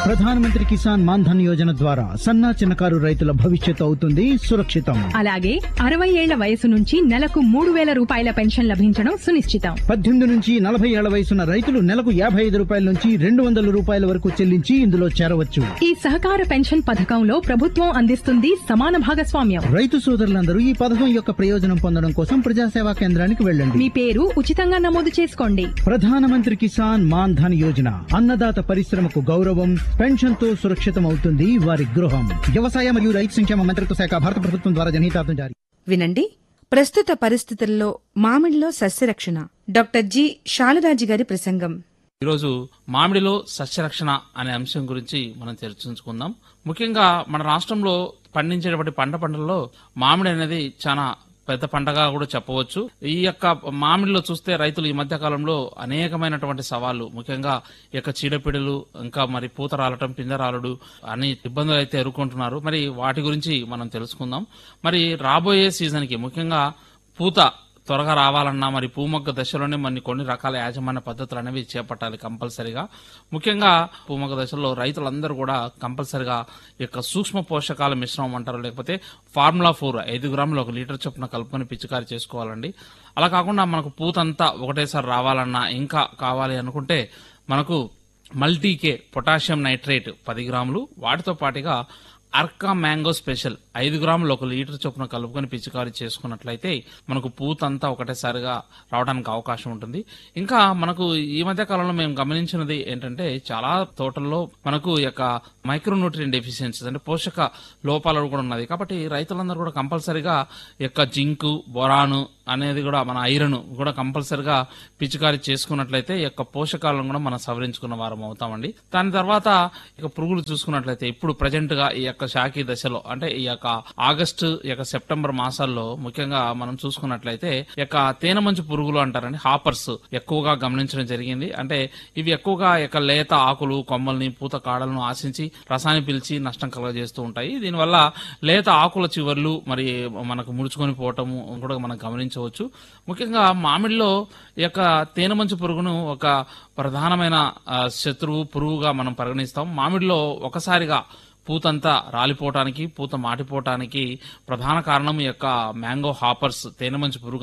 ప్రధానమంత్రి కిసాన్ మాన్ధన్ యోజన ద్వారా సన్నా చిన్నకారు రైతుల భవిష్యత్తు అవుతుంది సురక్షితం అలాగే అరవై ఏళ్ల వయసు నుంచి నెలకు మూడు వేల రూపాయల పెన్షన్ లభించడం సునిశ్చితం పద్దెనిమిది నుంచి నలభై ఏళ్ల వయసున్న రైతులు నెలకు యాభై ఐదు రూపాయల నుంచి రెండు వందల రూపాయల వరకు చెల్లించి ఇందులో చేరవచ్చు ఈ సహకార పెన్షన్ పథకంలో ప్రభుత్వం అందిస్తుంది సమాన భాగస్వామ్యం రైతు సోదరులందరూ ఈ పథకం యొక్క ప్రయోజనం పొందడం కోసం ప్రజాసేవా కేంద్రానికి వెళ్ళండి మీ పేరు ఉచితంగా నమోదు చేసుకోండి ప్రధానమంత్రి కిసాన్ మాన్ ధన్ యోజన అన్నదాత పరిశ్రమకు గౌరవం పెన్షన్ తో సురక్షితం అవుతుంది వారి గృహం వ్యవసాయ మరియు రైతు సంక్షేమ మంత్రిత్వ శాఖ భారత ప్రభుత్వం ద్వారా జనహితార్థం జారీ వినండి ప్రస్తుత పరిస్థితుల్లో మామిడిలో సస్యరక్షణ డాక్టర్ జి శాలరాజు గారి ప్రసంగం ఈరోజు మామిడిలో సస్యరక్షణ అనే అంశం గురించి మనం చర్చించుకుందాం ముఖ్యంగా మన రాష్ట్రంలో పండించేటువంటి పంట పంటల్లో మామిడి అనేది చాలా పెద్ద పంటగా కూడా చెప్పవచ్చు ఈ యొక్క మామిడిలో చూస్తే రైతులు ఈ మధ్య కాలంలో అనేకమైనటువంటి సవాళ్లు ముఖ్యంగా ఈ యొక్క చీడపీడలు ఇంకా మరి పూత రాలటం పిందె రాలడు అని ఇబ్బందులు అయితే ఎదుర్కొంటున్నారు మరి వాటి గురించి మనం తెలుసుకుందాం మరి రాబోయే సీజన్ కి ముఖ్యంగా పూత త్వరగా రావాలన్నా మరి పూమొగ్గ దశలోనే మన కొన్ని రకాల యాజమాన్య పద్ధతులు అనేవి చేపట్టాలి కంపల్సరిగా ముఖ్యంగా పూమొగ్గ దశలో రైతులందరూ కూడా కంపల్సరిగా ఈ యొక్క సూక్ష్మ పోషకాల మిశ్రమం అంటారు లేకపోతే ఫార్ములా ఫోర్ ఐదు గ్రాములు ఒక లీటర్ చొప్పున కలుపుకొని పిచికారి చేసుకోవాలండి అలా కాకుండా మనకు పూతంతా ఒకటేసారి రావాలన్నా ఇంకా కావాలి అనుకుంటే మనకు మల్టీకే పొటాషియం నైట్రేట్ పది గ్రాములు వాటితో పాటుగా అర్కా మ్యాంగో స్పెషల్ ఐదు గ్రాములు ఒక లీటర్ చొప్పున కలుపుకొని పిచికారీ చేసుకున్నట్లయితే మనకు పూతంతా ఒకటేసారిగా రావడానికి అవకాశం ఉంటుంది ఇంకా మనకు ఈ మధ్య కాలంలో మేము గమనించినది ఏంటంటే చాలా తోటల్లో మనకు ఈ యొక్క మైక్రోన్యూట్రియన్ డెఫిషియన్సీస్ అంటే పోషక లోపాలు కూడా ఉన్నది కాబట్టి రైతులందరూ కూడా కంపల్సరిగా ఈ యొక్క జింకు బొరాను అనేది కూడా మన ఐరన్ కూడా కంపల్సరిగా పిచికారీ చేసుకున్నట్లయితే ఈ యొక్క పోషకాలను కూడా మనం సవరించుకున్న వారం అవుతామండి దాని తర్వాత ఇక పురుగులు చూసుకున్నట్లయితే ఇప్పుడు ప్రజెంట్ గా ఈ యొక్క శాఖీ దశలో అంటే ఈ యొక్క ఆగస్టు ఈ యొక్క సెప్టెంబర్ మాసాల్లో ముఖ్యంగా మనం చూసుకున్నట్లయితే ఈ యొక్క తేనె మంచు పురుగులు అంటారండి హాపర్స్ ఎక్కువగా గమనించడం జరిగింది అంటే ఇవి ఎక్కువగా ఈ యొక్క లేత ఆకులు కొమ్మల్ని పూత కాడలను ఆశించి రసాన్ని పిలిచి నష్టం కలుగజేస్తూ ఉంటాయి దీనివల్ల లేత ఆకుల చివర్లు మరి మనకు ముడుచుకొని పోవటము కూడా మనం గమనించవచ్చు ముఖ్యంగా మామిడిలో ఈ యొక్క తేనె మంచు పురుగును ఒక ప్రధానమైన ఆ, శత్రువు పురుగుగా మనం పరిగణిస్తాం మామిడిలో ఒకసారిగా పూతంతా రాలిపోవటానికి పూత మాటిపోవటానికి ప్రధాన కారణం ఈ యొక్క మ్యాంగో హాపర్స్ తేనె మంచు పురుగు